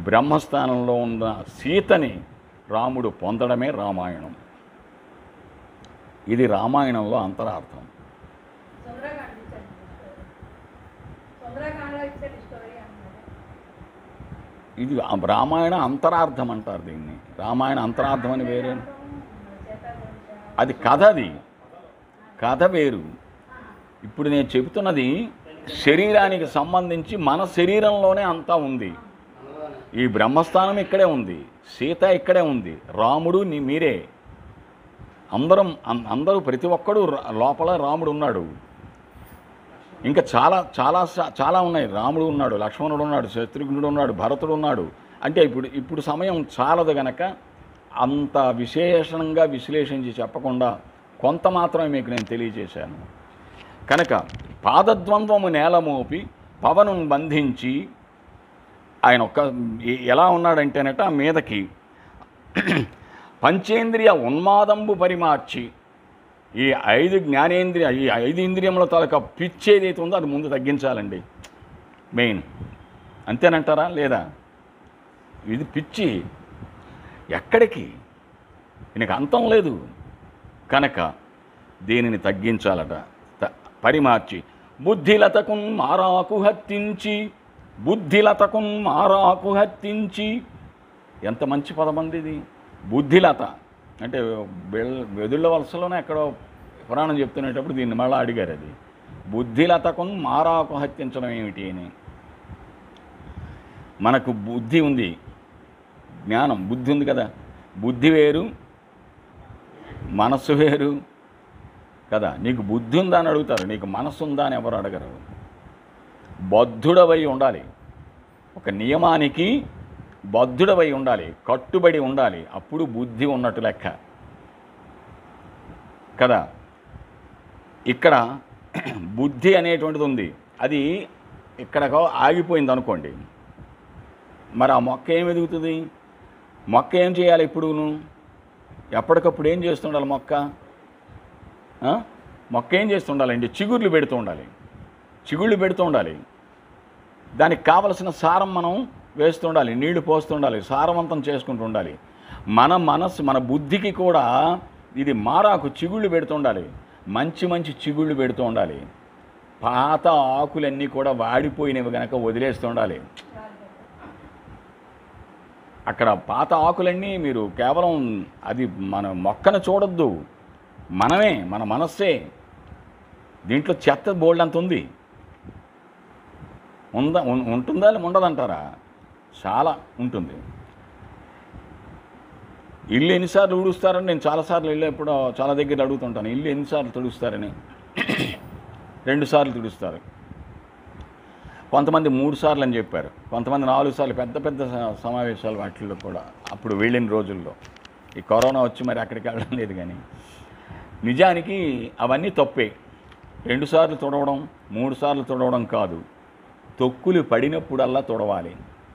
బ్రహ్మస్థానంలో ఉన్న సీతని రాముడు పొందడమే రామాయణం ఇది రామాయణంలో అంతరార్థం సుందరకాండ ఇచ్చాడు సుందరకాండలో ఇచ్చాడు స్టోరీ అన్నాడు ఇది ఆ రామాయణ అంతరార్థం అంటారు దీన్ని రామాయణ అంతరార్థం అని వేరే అది కథ అది కథ వేరు ఇప్పుడు నేను చెబుతున్నది శరీరానికి సంబంధించి మన శరీరంలోనే అంతా ఉంది ఈ బ్రహ్మస్థానం ఇక్కడే ఉంది సీత ఇక్కడే ఉంది రాముడు నీ మీరే అందరం అం- అందరూ ప్రతి ఒక్కడు రా- లోపల రాముడు ఉన్నాడు ఇంకా చాలా చాలా స- చాలా ఉన్నాయి రాముడు ఉన్నాడు లక్ష్మణుడు ఉన్నాడు శత్రుఘ్నుడు ఉన్నాడు భరతుడు ఉన్నాడు అంటే ఇప్పుడు ఇప్పుడు సమయం చాలదు గనక అంత విశేషంగా విశ్లేషించి చెప్పకుండా కొంత మాత్రమే మీకు నేను తెలియజేశాను కనుక పాదద్వంద్వము నేలమోపి పవను బంధించి ఆయన ఒక్క ఎ- ఎలా ఉన్నాడంటేనట ఆ మీదకి పంచేంద్రియ ఉన్మాదంబు పరిమార్చి ఈ ఐదు జ్ఞానేంద్రియ ఈ ఐదు ఇంద్రియముల తాలూకా పిచ్చి ఏదైతే ఉందో అది ముందు తగ్గించాలండి మెయిన్ అంతేనంటారా లేదా ఇది పిచ్చి ఎక్కడికి దీనికి అంతం లేదు కనుక దీనిని తగ్గించాలట త- పరిమార్చి బుద్ధిలతకున్ మారాకు హత్తించి బుద్ధిలతకున్ మారాకు హత్తించి ఎంత మంచి పదం అండి ఇది బుద్ధిలత అంటే బెల్ వెదుళ్ళ వలసలోనే ఎక్కడో పురాణం చెప్తునేటప్పుడు దీన్ని మళ్ళీ అడిగారు అది బుద్ధిలతకున్ మారాకు హత్యించడం ఏమిటి అని మనకు బుద్ధి ఉంది జ్ఞానం బుద్ధి ఉంది కదా బుద్ధి వేరు మనస్సు వేరు కదా నీకు బుద్ధి ఉందా అని అడుగుతారు నీకు మనస్సు ఉందా అని ఎవరు అడగరు బద్ధుడవై ఉండాలి ఒక నియమానికి బద్ధుడవై ఉండాలి కట్టుబడి ఉండాలి అప్పుడు బుద్ధి ఉన్నట్టు లెక్క కదా ఇక్కడ బుద్ధి అనేటువంటిది ఉంది అది ఇక్కడకో ఆగిపోయింది అనుకోండి మరి ఆ మొక్క ఏం ఎదుగుతుంది మొక్క ఏం చేయాలి ఇప్పుడును ఎప్పటికప్పుడు ఏం చేస్తుండాలి మొక్క ఆ? మొక్క ఏం చేస్తుండాలండి చిగుర్లు పెడుతూ ఉండాలి చిగుళ్ళు పెడుతూ ఉండాలి దానికి కావలసిన సారం మనం వేస్తూ ఉండాలి నీళ్లు పోస్తూ ఉండాలి సారవంతం చేసుకుంటూ ఉండాలి మన మనస్సు మన బుద్ధికి కూడా ఇది మారాకు చిగుళ్ళు పెడుతూ ఉండాలి మంచి మంచి చిగుళ్ళు పెడుతూ ఉండాలి పాత ఆకులన్నీ కూడా వాడిపోయినవి కనుక వదిలేస్తూ ఉండాలి అక్కడ పాత ఆకులన్నీ మీరు కేవలం అది మన మొక్కను చూడొద్దు మనమే మన మనస్సే దీంట్లో చెత్త బోల్డ్ అంత ఉంది ఉందా ఉం- ఉంటుందా లేదా ఉండదంటారా చాలా ఉంటుంది ఇల్లు ఎన్నిసార్లు ఊడుస్తారని నేను చాలాసార్లు ఇల్లు ఎప్పుడో చాలా దగ్గర అడుగుతుంటాను ఇల్లు ఎన్నిసార్లు తుడుస్తారని రెండు సార్లు తుడుస్తారు కొంతమంది మూడు సార్లు అని చెప్పారు కొంతమంది నాలుగు సార్లు పెద్ద పెద్ద స- సమావేశాలు వాటిల్లో కూడా అప్పుడు వెళ్ళిన రోజుల్లో ఈ కరోనా వచ్చి మరి అక్కడికి వెళ్ళడం లేదు కానీ నిజానికి అవన్నీ తప్పే రెండు సార్లు తుడవడం మూడు సార్లు తుడవడం కాదు తొక్కులు పడినప్పుడల్లా తుడవాలి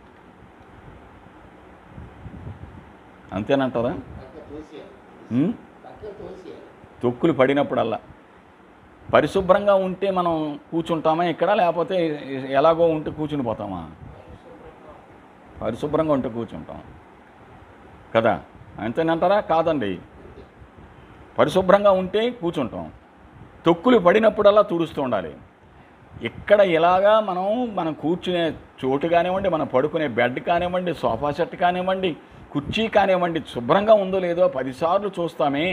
అంతేనంటారా ఉం? తొక్కులు పడినప్పుడల్లా పరిశుభ్రంగా ఉంటే మనం కూర్చుంటామా ఇక్కడ లేకపోతే ఎలాగో ఉంటే కూర్చుని పోతామా పరిశుభ్రంగా ఉంటే కూర్చుంటాం కదా అంతేనంటారా కాదండి పరిశుభ్రంగా ఉంటే కూర్చుంటాం తొక్కులు పడినప్పుడల్లా తుడుస్తూ ఉండాలి ఇక్కడ ఇలాగా మనం మనం కూర్చునే చోటు కానివ్వండి మనం పడుకునే బెడ్ కానివ్వండి సోఫా సెట్ కానివ్వండి కుర్చీ కానివ్వండి శుభ్రంగా ఉందో లేదో పదిసార్లు చూస్తామే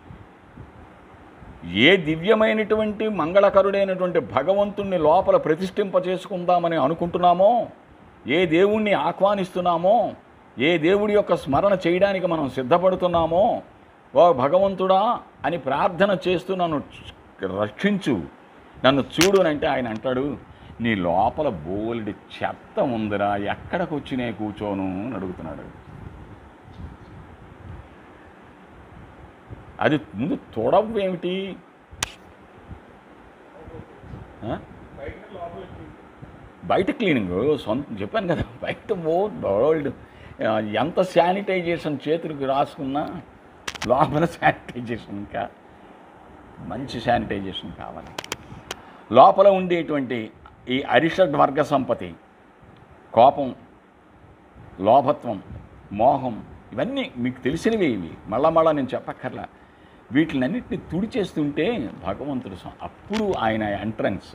ఏ దివ్యమైనటువంటి మంగళకరుడైనటువంటి భగవంతుణ్ణి లోపల ప్రతిష్ఠింప చేసుకుందామని అనుకుంటున్నామో ఏ దేవుణ్ణి ఆహ్వానిస్తున్నామో ఏ దేవుడి యొక్క స్మరణ చేయడానికి మనం సిద్ధపడుతున్నామో ఓ భగవంతుడా అని ప్రార్థన చేస్తూ నన్ను రక్షించు నన్ను చూడు అని అంటే ఆయన అంటాడు నీ లోపల బోల్డ్ చెత్త ఉందిరా ఎక్కడికి వచ్చి నేను కూర్చోను అని అడుగుతున్నాడు అది ముందు తొడవు ఏమిటి ఆ? బయట క్లీనింగ్ సొంత చెప్పాను కదా బయట ఓ వరల్డ్ ఎంత శానిటైజేషన్ చేతులకు రాసుకున్నా లోపల శానిటైజేషన్ ఇంకా మంచి శానిటైజేషన్ కావాలి లోపల ఉండేటువంటి ఈ అరిషడ్ వర్గ సంపత్తి కోపం లోభత్వం మోహం ఇవన్నీ మీకు తెలిసినవి ఇవి మళ్ళా మళ్ళా నేను చెప్పక్కర్లా వీటినన్నిటిని తుడిచేస్తుంటే భగవంతుడు స్వ- అప్పుడు ఆయన ఎంట్రన్స్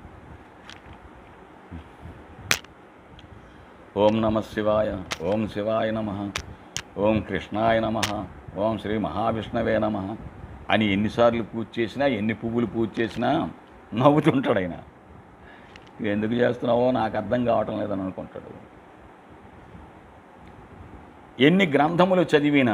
ఓం నమ శివాయ ఓం శివాయ నమ ఓం కృష్ణాయ నమ ఓం శ్రీ మహావిష్ణవే నమ అని ఎన్నిసార్లు పూజ చేసినా ఎన్ని పువ్వులు పూజ చేసినా నవ్వుతుంటాడు ఆయన "ఇది ఎందుకు చేస్తున్నావో నాకు అర్థం కావటం లేదని అనుకుంటాడు ఎన్ని గ్రంథములు చదివినా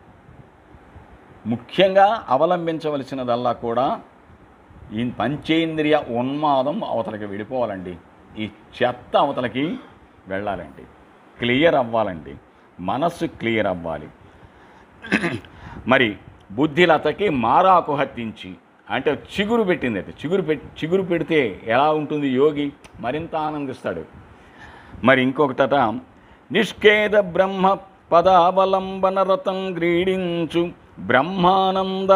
ముఖ్యంగా అవలంబించవలసినదల్లా కూడా ఈ పంచేంద్రియ ఉన్మాదం అవతలకి వెళ్ళిపోవాలండి ఈ చెత్త అవతలకి వెళ్ళాలండి క్లియర్ అవ్వాలండి మనస్సు క్లియర్ అవ్వాలి మరి బుద్ధిలతకి మారాకు హత్తించి అంటే చిగురు పెట్టింది అయితే చిగురు పెట్టి చిగురు పెడితే ఎలా ఉంటుంది యోగి మరింత ఆనందిస్తాడు మరి ఇంకొకటట నిష్కేద బ్రహ్మ పదావలంబన రతం క్రీడించు బ్రహ్మానంద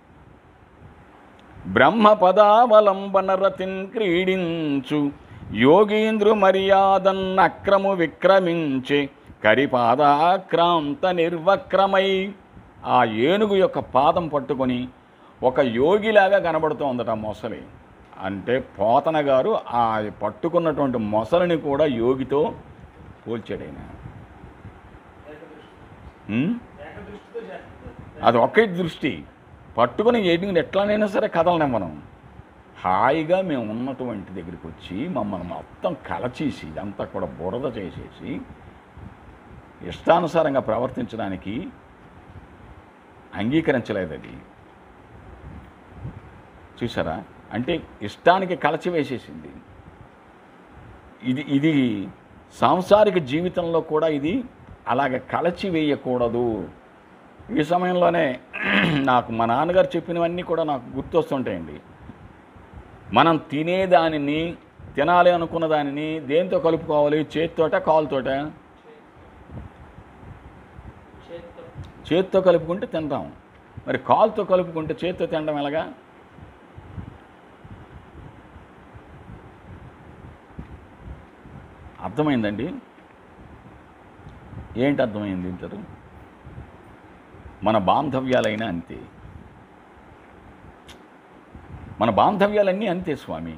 బ్రహ్మ పదావలంబన రతిన్ క్రీడించు యోగీంద్రు మర్యాదన్ అక్రము విక్రమించే కరిపాదాక్రాంత నిర్వక్రమై ఆ ఏనుగు యొక్క పాదం పట్టుకొని ఒక యోగిలాగా కనబడుతోందట ఆ మొసలి అంటే పోతన గారు ఆ పట్టుకున్నటువంటి మొసలిని కూడా యోగితో పోల్చాడు ఆయన ఉం? అది ఒకే దృష్టి పట్టుకుని ఏనుగుని ఎట్లానైనా సరే కదలనివ్వను హాయిగా మేము ఉన్నటువంటి దగ్గరికి వచ్చి మమ్మల్ని మొత్తం కలచేసి ఇదంతా కూడా బురద చేసేసి ఇష్టానుసారంగా ప్రవర్తించడానికి అంగీకరించలేదు అది చూసారా అంటే ఇష్టానికి కలచి వేసేసింది ఇది ఇది సాంసారిక జీవితంలో కూడా ఇది అలాగ కలచి వేయకూడదు ఈ సమయంలోనే నాకు మా నాన్నగారు చెప్పినవన్నీ కూడా నాకు గుర్తొస్తుంటాయండి మనం తినేదానిని తినాలి అనుకున్న దానిని దేంతో కలుపుకోవాలి చేతితోట కాలుతోట చేతితో కలుపుకుంటే తింటాం మరి కాలుతో కలుపుకుంటే చేతితో తినడం ఎలాగా అర్థమైందండి ఏంటి అర్థమైంది ఇంటారు మన బాంధవ్యాలైనా అంతే మన బాంధవ్యాలన్నీ అంతే స్వామి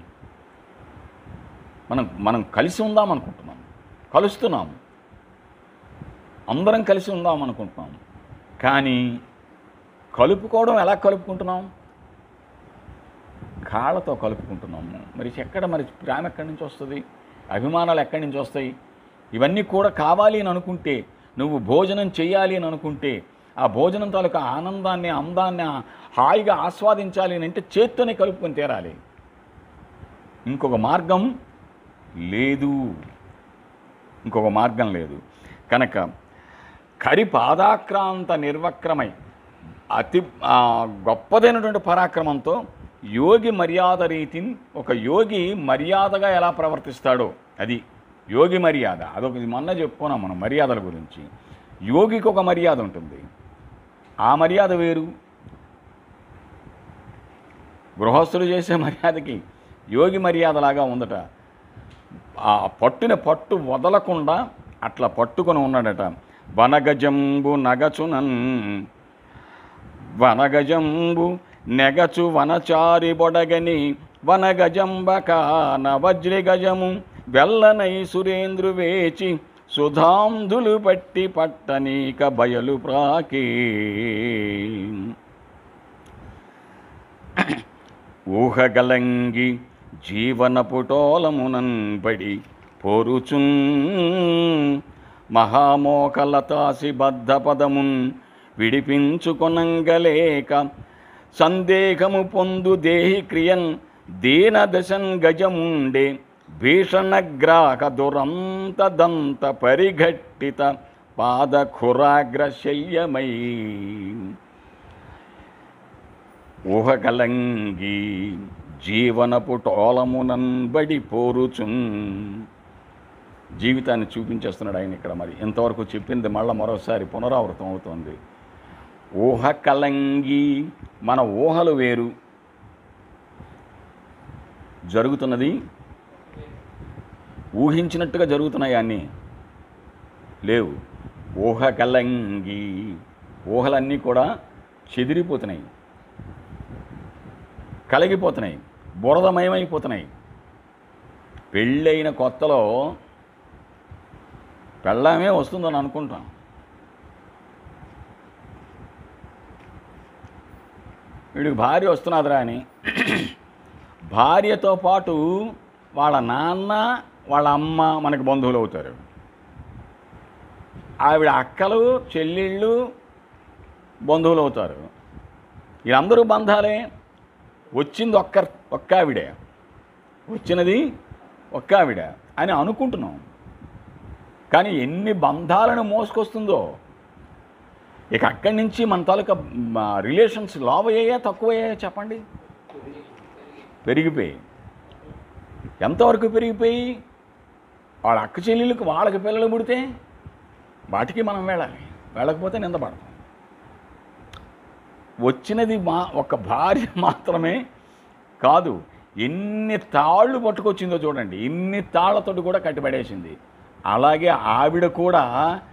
మనం మనం కలిసి ఉందాం అనుకుంటున్నాం కలుస్తున్నాం అందరం కలిసి ఉందాం అనుకుంటున్నాం కానీ కలుపుకోవడం ఎలా కలుపుకుంటున్నాం కాళ్ళతో కలుపుకుంటున్నాము మరి ఎక్కడ మరి ప్రేమ ఎక్కడి నుంచి వస్తుంది అభిమానాలు ఎక్కడి నుంచి వస్తాయి ఇవన్నీ కూడా కావాలి అని అనుకుంటే నువ్వు భోజనం చేయాలి అని అనుకుంటే ఆ భోజనం తాలూకా ఆనందాన్ని అందాన్ని హాయిగా ఆస్వాదించాలి అని అంటే చేత్తోనే కలుపుకొని తీరాలి ఇంకొక మార్గం లేదు ఇంకొక మార్గం లేదు కనుక కరి పాదాక్రాంత నిర్వక్రమై అతి ఆ, గొప్పదైనటువంటి పరాక్రమంతో యోగి మర్యాద రీతిని ఒక యోగి మర్యాదగా ఎలా ప్రవర్తిస్తాడో అది యోగి మర్యాద అదొక ఇది మొన్న చెప్పుకున్నాం మనం మర్యాదల గురించి యోగికి ఒక మర్యాద ఉంటుంది ఆ మర్యాద వేరు గృహస్థులు చేసే మర్యాదకి యోగి మర్యాదలాగా ఉందట ఆ పట్టుని పట్టు వదలకుండా అట్లా పట్టుకొని ఉన్నాడట వనగజంబు నగచునన్ వనగజంబు నెగచు వనచారి బొడగని వనగజంబకాన వజ్రగజము వెల్లనై సురేంద్రు వేచి సుధాంధులు పట్టి పట్టనీక బయలు ప్రాకే ఊహగలంగి జీవన పుటోలమునంబడి పోరుచున్ మహామోకలతాసి బద్ధ పదమున్ విడిపించుకొనంగలేక సందేహము పొందు దేహి క్రియన్ దీనదశన్ గజముండే భీషణగ్రాహ దురంత దంత పరిఘట్టిత పాదఖురాగ్రశల్యమై ఊహకలంగి జీవనపు టోలమునంబడి పోరుచున్ జీవితాన్ని చూపించేస్తున్నాడు ఆయన ఇక్కడ మరి ఇంతవరకు చెప్పింది మళ్ళీ మరోసారి పునరావృతం అవుతోంది ఊహ కలంగి మన ఊహలు వేరు జరుగుతున్నది ఊహించినట్టుగా జరుగుతున్నాయి అన్నీ లేవు ఊహ కలంగి ఊహలన్నీ కూడా చెదిరిపోతున్నాయి కలిగిపోతున్నాయి బురదమయమైపోతున్నాయి పెళ్ళైన కొత్తలో పెళ్ళామే వస్తుందని అనుకుంటాం వీడికి భార్య వస్తున్నదిరా అని భార్యతో పాటు వాళ్ళ నాన్న వాళ్ళ అమ్మ మనకి బంధువులు అవుతారు ఆవిడ అక్కలు చెల్లెళ్ళు బంధువులు అవుతారు వీళ్ళందరూ బంధాలే వచ్చింది ఒక్క ఒక్క ఆవిడే వచ్చినది ఒక్క ఆవిడ అని అనుకుంటున్నాం కానీ ఎన్ని బంధాలను మోసుకొస్తుందో ఇక అక్కడి నుంచి మన తాలూకా రిలేషన్స్ లావ్ అయ్యాయా తక్కువ అయ్యాయా చెప్పండి పెరిగిపోయి ఎంతవరకు పెరిగిపోయి వాళ్ళ అక్క చెల్లెళ్ళకి వాళ్ళకి పిల్లలు పుడితే వాటికి మనం వెళ్ళాలి వెళ్ళకపోతే నిందపడతాం వచ్చినది మా ఒక భార్య మాత్రమే కాదు ఎన్ని తాళ్ళు పట్టుకొచ్చిందో చూడండి ఎన్ని తాళ్లతోటి కూడా కట్టిపడేసింది అలాగే ఆవిడ కూడా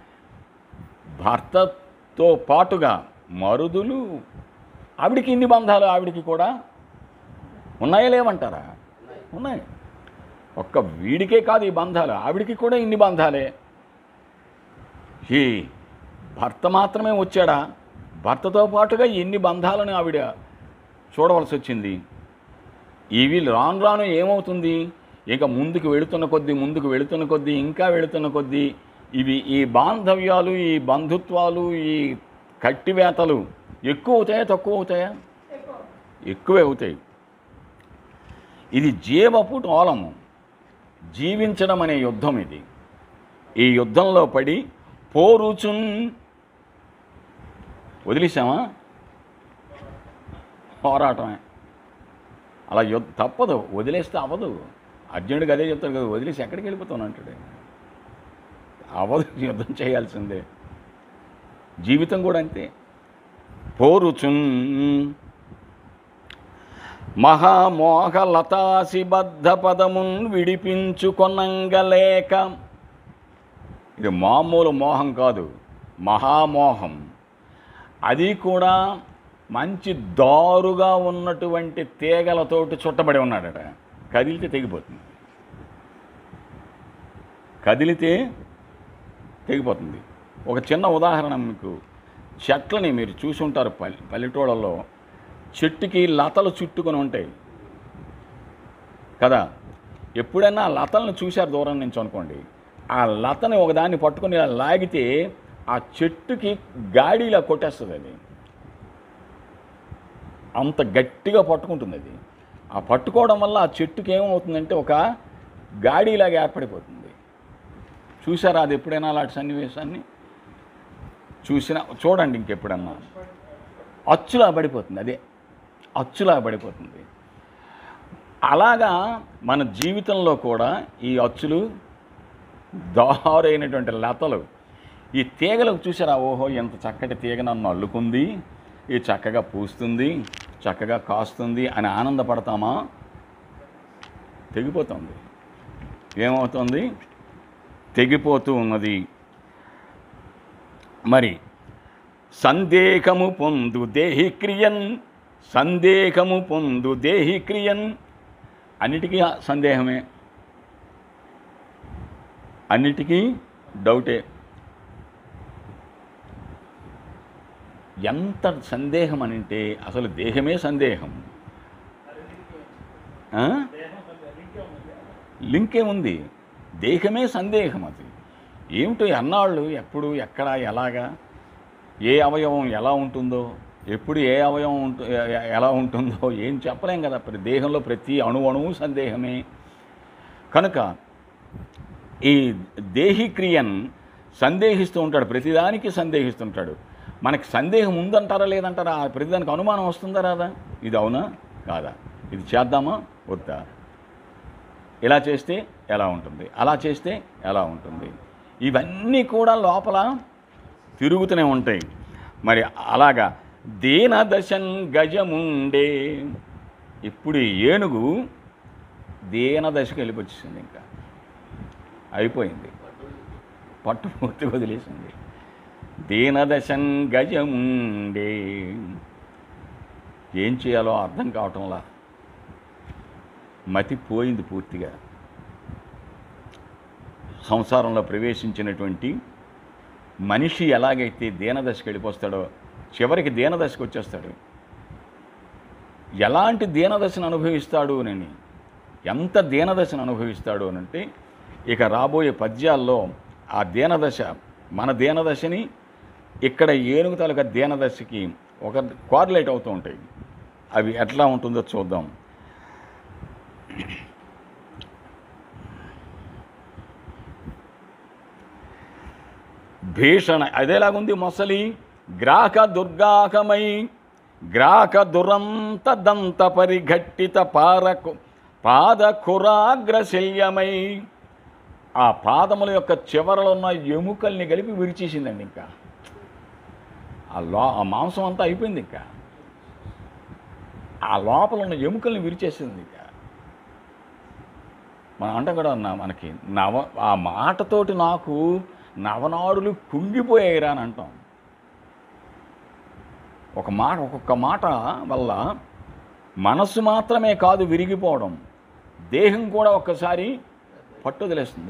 భర్తతో పాటుగా మరుదులు ఆవిడికి ఇన్ని బంధాలు ఆవిడికి కూడా ఉన్నాయా లేవంటారా ఉన్నాయి ఒక్క వీడికే కాదు ఈ బంధాలు ఆవిడికి కూడా ఇన్ని బంధాలే ఈ భర్త మాత్రమే వచ్చాడా భర్తతో పాటుగా ఎన్ని బంధాలను ఆవిడ చూడవలసి వచ్చింది ఇవి రాను రాను ఏమవుతుంది ఇక ముందుకు వెళుతున్న కొద్దీ ముందుకు వెళుతున్న కొద్దీ ఇంకా వెళుతున్న కొద్దీ ఇవి ఈ బాంధవ్యాలు ఈ బంధుత్వాలు ఈ కట్టివేతలు ఎక్కువ అవుతాయా తక్కువ అవుతాయా ఎక్కువ ఎక్కువే అవుతాయి ఇది జీవపు టోలము జీవించడం అనే యుద్ధం ఇది ఈ యుద్ధంలో పడి పోరుచున్ వదిలేసామా పోరాటమే అలా యుద్ధ తప్పదు వదిలేస్తే అవ్వదు అర్జునుడికి అదే చెప్తాడు కదా వదిలేసి ఎక్కడికి వెళ్ళిపోతాను అంటాడు అవ్వదు యుద్ధం చేయాల్సిందే జీవితం కూడా అంతే పోరుచున్ మహామోహ లతాసిబద్ధ పదమున్ విడిపించుకొనంగలేక ఇది మామూలు మోహం కాదు మహామోహం అది కూడా మంచి దారుగా ఉన్నటువంటి తీగలతోటి చుట్టబడి ఉన్నాడట కదిలితే తెగిపోతుంది కదిలితే తెగిపోతుంది ఒక చిన్న ఉదాహరణ మీకు చెట్లని మీరు చూసి ఉంటారు పల్లె పల్లెటూళ్ళలో చెట్టుకి లతలు చుట్టుకొని ఉంటాయి కదా ఎప్పుడైనా ఆ లతలను చూశారు దూరం నుంచి అనుకోండి ఆ లతని ఒకదాన్ని పట్టుకొని ఇలా లాగితే ఆ చెట్టుకి గాడిలా కొట్టేస్తుంది అది అంత గట్టిగా పట్టుకుంటుంది అది ఆ పట్టుకోవడం వల్ల ఆ చెట్టుకి ఏమవుతుందంటే ఒక గాడిలాగా ఏర్పడిపోతుంది చూసారా అది ఎప్పుడైనా అలాంటి సన్నివేశాన్ని చూసినా చూడండి ఇంకెప్పుడన్నా అచ్చులా పడిపోతుంది అదే అచ్చులా పడిపోతుంది అలాగా మన జీవితంలో కూడా ఈ అచ్చులు దారైనటువంటి లతలు ఈ తీగలకు చూసారా ఓహో ఎంత చక్కటి తీగ నన్ను అల్లుకుంది ఇది చక్కగా పూస్తుంది చక్కగా కాస్తుంది అని ఆనందపడతామా తెగిపోతుంది ఏమవుతుంది తెగిపోతూ ఉన్నది మరి సందేహము పొందు దేహి క్రియన్ సందేహము పొందు దేహి క్రియన్ అన్నిటికీ సందేహమే అన్నిటికీ డౌటే ఎంత సందేహం అని అంటే అసలు దేహమే సందేహం ఆ? లింక్ ఏముంది దేహమే సందేహం అది ఏమిటో అన్నాళ్ళు ఎప్పుడు ఎక్కడ ఎలాగా ఏ అవయవం ఎలా ఉంటుందో ఎప్పుడు ఏ అవయవం ఉంటు ఎ- ఎ- ఎలా ఉంటుందో ఏం చెప్పలేం కదా ప్రతి దేహంలో ప్రతి అణు అణువు సందేహమే కనుక ఈ దేహి క్రియన్ సందేహిస్తూ ఉంటాడు ప్రతిదానికి సందేహిస్తుంటాడు మనకి సందేహం ఉందంటారా లేదంటారా ఆ ప్రతిదానికి అనుమానం వస్తుందా రాదా ఇది అవునా కాదా ఇది చేద్దామా వద్దా ఇలా చేస్తే ఎలా ఉంటుంది అలా చేస్తే ఎలా ఉంటుంది ఇవన్నీ కూడా లోపల తిరుగుతూనే ఉంటాయి మరి అలాగా దీనదశన్ గజముండే ఇప్పుడు ఈ ఏనుగు దీనదశకు వెళ్ళిపోచ్చేసింది ఇంకా అయిపోయింది పట్టు పూర్తి వదిలేసింది దీనదశన్ గజముండే ఏం చేయాలో అర్థం కావటంలా మతి పోయింది పూర్తిగా సంసారంలో ప్రవేశించినటువంటి మనిషి ఎలాగైతే దీనదశకి వెళ్ళిపోస్తాడో చివరికి దీనదశకు వచ్చేస్తాడు ఎలాంటి దీనదశను అనుభవిస్తాడు అని ఎంత దీనదశను అనుభవిస్తాడు అని అంటే ఇక రాబోయే పద్యాల్లో ఆ దీనదశ మన దీనదశని ఇక్కడ ఏనుగు తాలూకా దీనదశకి ఒక కోఆర్డినేట్ అవుతూ ఉంటాయి అవి ఎట్లా ఉంటుందో చూద్దాం భీషణ అదేలాగుంది మొసలి గ్రాక దుర్గాకమై గ్రాక దురంత దంత పరిఘట్టిత పారకు పాద కురాగ్రశల్యమై ఆ పాదముల యొక్క చివరలో ఉన్న ఎముకల్ని కలిపి విరిచేసిందండి ఇంకా ఆ లో ఆ మాంసం అంతా అయిపోయింది ఇంకా ఆ లోపల ఉన్న ఎముకల్ని విరిచేసింది ఇంకా మనం అంటాం కూడా నా మనకి నవ ఆ మాటతోటి నాకు నవనాడులు కుంగిపోయాయిరా అని అంటాం ఒక మాట ఒక్కొక్క మాట వల్ల మనస్సు మాత్రమే కాదు విరిగిపోవడం దేహం కూడా ఒక్కసారి పట్టుదలేస్తుంది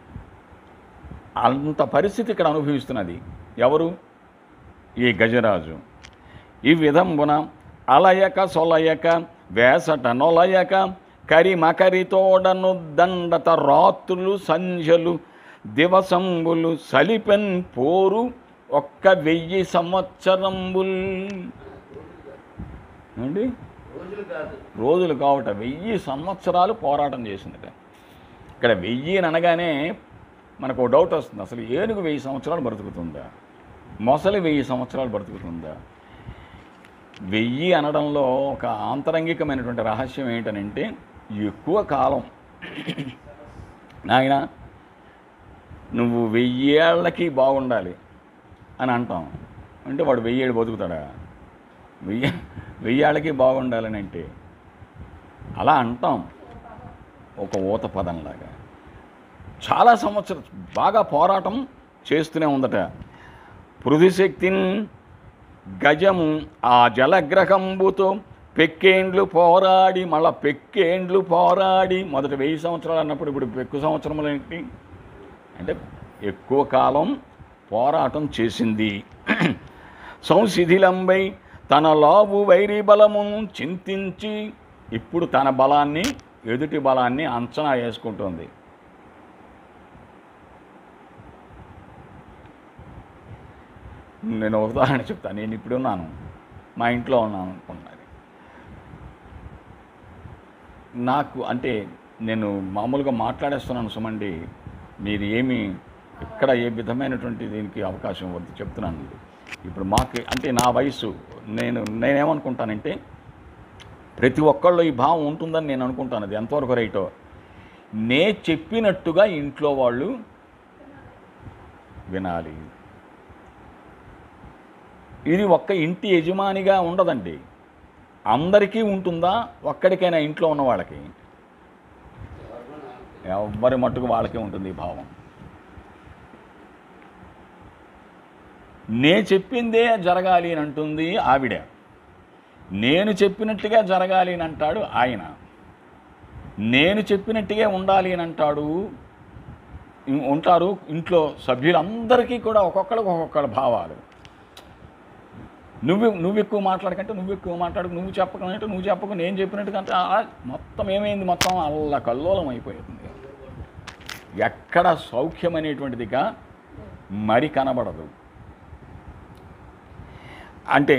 అంత పరిస్థితి ఇక్కడ అనుభవిస్తున్నది ఎవరు ఈ గజరాజు ఈ విధంబున అలయక సొలయక వేసట నొలయక కరిమకరితోడను దండత రాత్రులు సంధ్యలు దివసంబులు సలిపెన్ పోరు ఒక్క వెయ్యి సంవత్సరంబుల్ ఏంటి రోజులు కాదు రోజులు కావట వెయ్యి సంవత్సరాలు పోరాటం చేసిందట ఇక్కడ వెయ్యి అని అనగానే మనకు ఒక డౌట్ వస్తుంది అసలు ఏనుగు వెయ్యి సంవత్సరాలు బ్రతుకుతుందా మొసలి వెయ్యి సంవత్సరాలు బ్రతుకుతుందా వెయ్యి అనడంలో ఒక ఆంతరంగికమైనటువంటి రహస్యం ఏంటనంటే ఎక్కువ కాలం నాయన నువ్వు వెయ్యేళ్ళకి బాగుండాలి అని అంటాం అంటే వాడు వెయ్యేళ్ళు బతుకుతాడా వెయ్యి వెయ్యేళ్ళకి బాగుండాలని అంటే అలా అంటాం ఒక ఊత పదంలాగా చాలా సంవత్సరం బాగా పోరాటం చేస్తూనే ఉందట పృథుశక్తిన్ గజము ఆ జలగ్రహంబుతో పెక్కేండ్లు పోరాడి మళ్ళా పెక్కేండ్లు పోరాడి మొదట వెయ్యి సంవత్సరాలు అన్నప్పుడు ఇప్పుడు పెక్కు సంవత్సరములు ఏంటి అంటే ఎక్కువ కాలం పోరాటం చేసింది సంశిథిలంబై తన లావు వైరి బలమును చింతించి ఇప్పుడు తన బలాన్ని ఎదుటి బలాన్ని అంచనా వేసుకుంటుంది నేను ఒక ఉదాహరణ చెప్తాను నేను ఇప్పుడు ఉన్నాను మా ఇంట్లో ఉన్నాను అనుకున్నాను నాకు అంటే నేను మామూలుగా మాట్లాడేస్తున్నాను సుమండి మీరు ఏమి ఎక్కడ ఏ విధమైనటువంటి దీనికి అవకాశం వద్దు చెప్తున్నాను ఇప్పుడు మాకు అంటే నా వయసు నేను నేనేమనుకుంటానంటే ప్రతి ఒక్కళ్ళు ఈ భావం ఉంటుందని నేను అనుకుంటాను అది ఎంతవరకు రైటో నే చెప్పినట్టుగా ఇంట్లో వాళ్ళు వినాలి ఇది ఒక్క ఇంటి యజమానిగా ఉండదండి అందరికీ ఉంటుందా ఒక్కడికైనా ఇంట్లో ఉన్న వాళ్ళకి ఎవ్వరి మట్టుకు వాళ్ళకే ఉంటుంది ఈ భావం నే చెప్పిందే జరగాలి అని అంటుంది ఆవిడ నేను చెప్పినట్టుగా జరగాలి అని అంటాడు ఆయన నేను చెప్పినట్టుగా ఉండాలి అని అంటాడు ఇం- ఉంటారు ఇంట్లో సభ్యులందరికీ కూడా ఒక్కొక్కరికి ఒక్కొక్కళ్ళ భావాలు నువ్వు నువ్వు ఎక్కువ మాట్లాడకంటే నువ్వు ఎక్కువ మాట్లాడు నువ్వు చెప్పకంటే నువ్వు చెప్పకు నేను చెప్పినట్టు కంటే మొత్తం ఏమైంది మొత్తం అల్ల కల్లోలం అయిపోయింది ఎక్కడ సౌఖ్యం అనేటువంటిదిగా మరి కనబడదు అంటే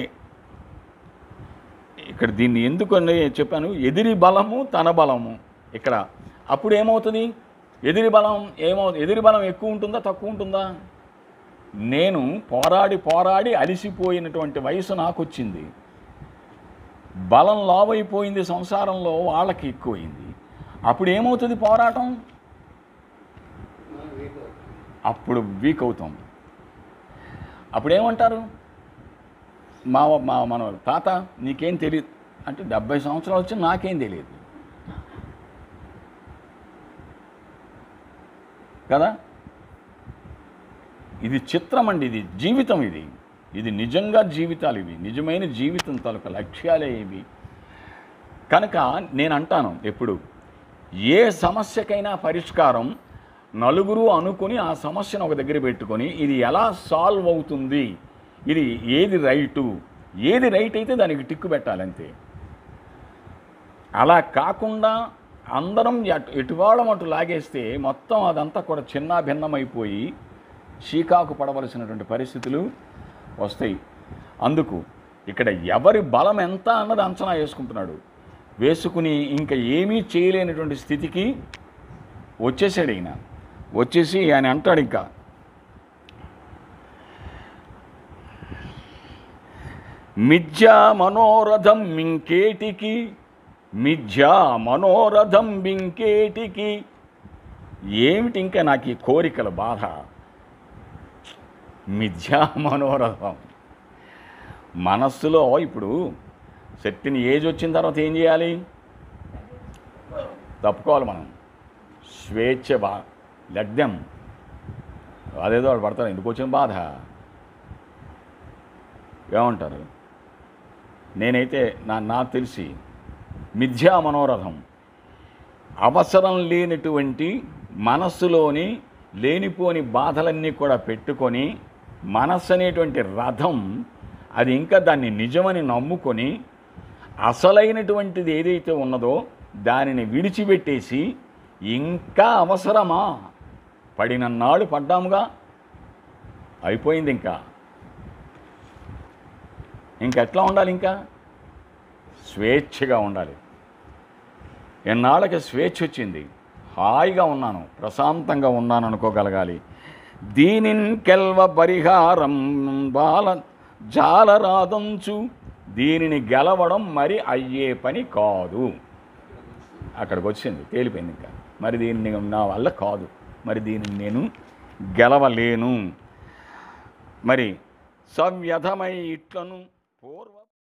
ఇక్కడ దీన్ని ఎందుకు అని చెప్పాను ఎదిరి బలము తన బలము ఇక్కడ అప్పుడు ఏమవుతుంది ఎదిరి బలం ఏమవు ఎదిరి బలం ఎక్కువ ఉంటుందా తక్కువ ఉంటుందా నేను పోరాడి పోరాడి అలిసిపోయినటువంటి వయసు నాకు వచ్చింది బలం లావైపోయింది సంసారంలో వాళ్ళకి ఎక్కువైంది అప్పుడు ఏమవుతుంది పోరాటం మనం వీక్ అవుతాం. అప్పుడు వీక్ అవుతాం అప్పుడు ఏమంటారు మా మా మన తాత నీకేం తెలియదు అంటే డెబ్బై సంవత్సరాలు వచ్చి నాకేం తెలియదు కదా ఇది చిత్రం అండి ఇది జీవితం ఇది ఇది నిజంగా జీవితాలు ఇవి నిజమైన జీవితం తాలూకా లక్ష్యాలే ఇవి కనుక నేను అంటాను ఎప్పుడు ఏ సమస్యకైనా పరిష్కారం నలుగురు అనుకుని ఆ సమస్యను ఒక దగ్గర పెట్టుకొని ఇది ఎలా సాల్వ్ అవుతుంది ఇది ఏది రైటు ఏది రైట్ అయితే దానికి టిక్కు పెట్టాలంతే అలా కాకుండా అందరం ఎటు ఎటువాళ్ళం అటు లాగేస్తే మొత్తం అదంతా కూడా చిన్న భిన్నమైపోయి చీకాకు పడవలసినటువంటి పరిస్థితులు వస్తాయి అందుకు ఇక్కడ ఎవరి బలం ఎంత అన్నది అంచనా వేసుకుంటున్నాడు వేసుకుని ఇంకా ఏమీ చేయలేనటువంటి స్థితికి వచ్చేసాడు ఈయన వచ్చేసి ఆయన అంటాడు ఇంకా మిథ్యా మనోరథం మింకేటికి మిథ్యా మనోరథం మింకేటికి ఏమిటి ఇంకా నాకు ఈ కోరికల బాధ మిథ్యా మనోరథం మనస్సులో ఇప్పుడు శక్తిని ఏజ్ వచ్చిన తర్వాత ఏం చేయాలి తప్పుకోవాలి మనం స్వేచ్ఛ బా లగ్నం అదేదో వాడు పడతారు ఎందుకు వచ్చిన బాధ ఏమంటారు నేనైతే నా నాకు తెలిసి మిథ్యా మనోరథం అవసరం లేనటువంటి మనస్సులోని లేనిపోని బాధలన్నీ కూడా పెట్టుకొని మనస్సు అనేటువంటి రథం అది ఇంకా దాన్ని నిజమని నమ్ముకొని అసలైనటువంటిది ఏదైతే ఉన్నదో దానిని విడిచిపెట్టేసి ఇంకా అవసరమా పడినన్నాళ్ళు పడ్డాముగా అయిపోయింది ఇంకా ఇంకెట్లా ఉండాలి ఇంకా స్వేచ్ఛగా ఉండాలి ఎన్నాళ్ళకి స్వేచ్ఛ వచ్చింది హాయిగా ఉన్నాను ప్రశాంతంగా ఉన్నాను అనుకోగలగాలి దీనిన్ కెల్వ పరిహారం బాల జాలరాదంచు దీనిని గెలవడం మరి అయ్యే పని కాదు అక్కడికి వచ్చింది తేలిపోయింది ఇంకా మరి దీన్ని నా వల్ల కాదు మరి దీనిని నేను గెలవలేను మరి సవ్యధమై ఇట్లను పూర్వ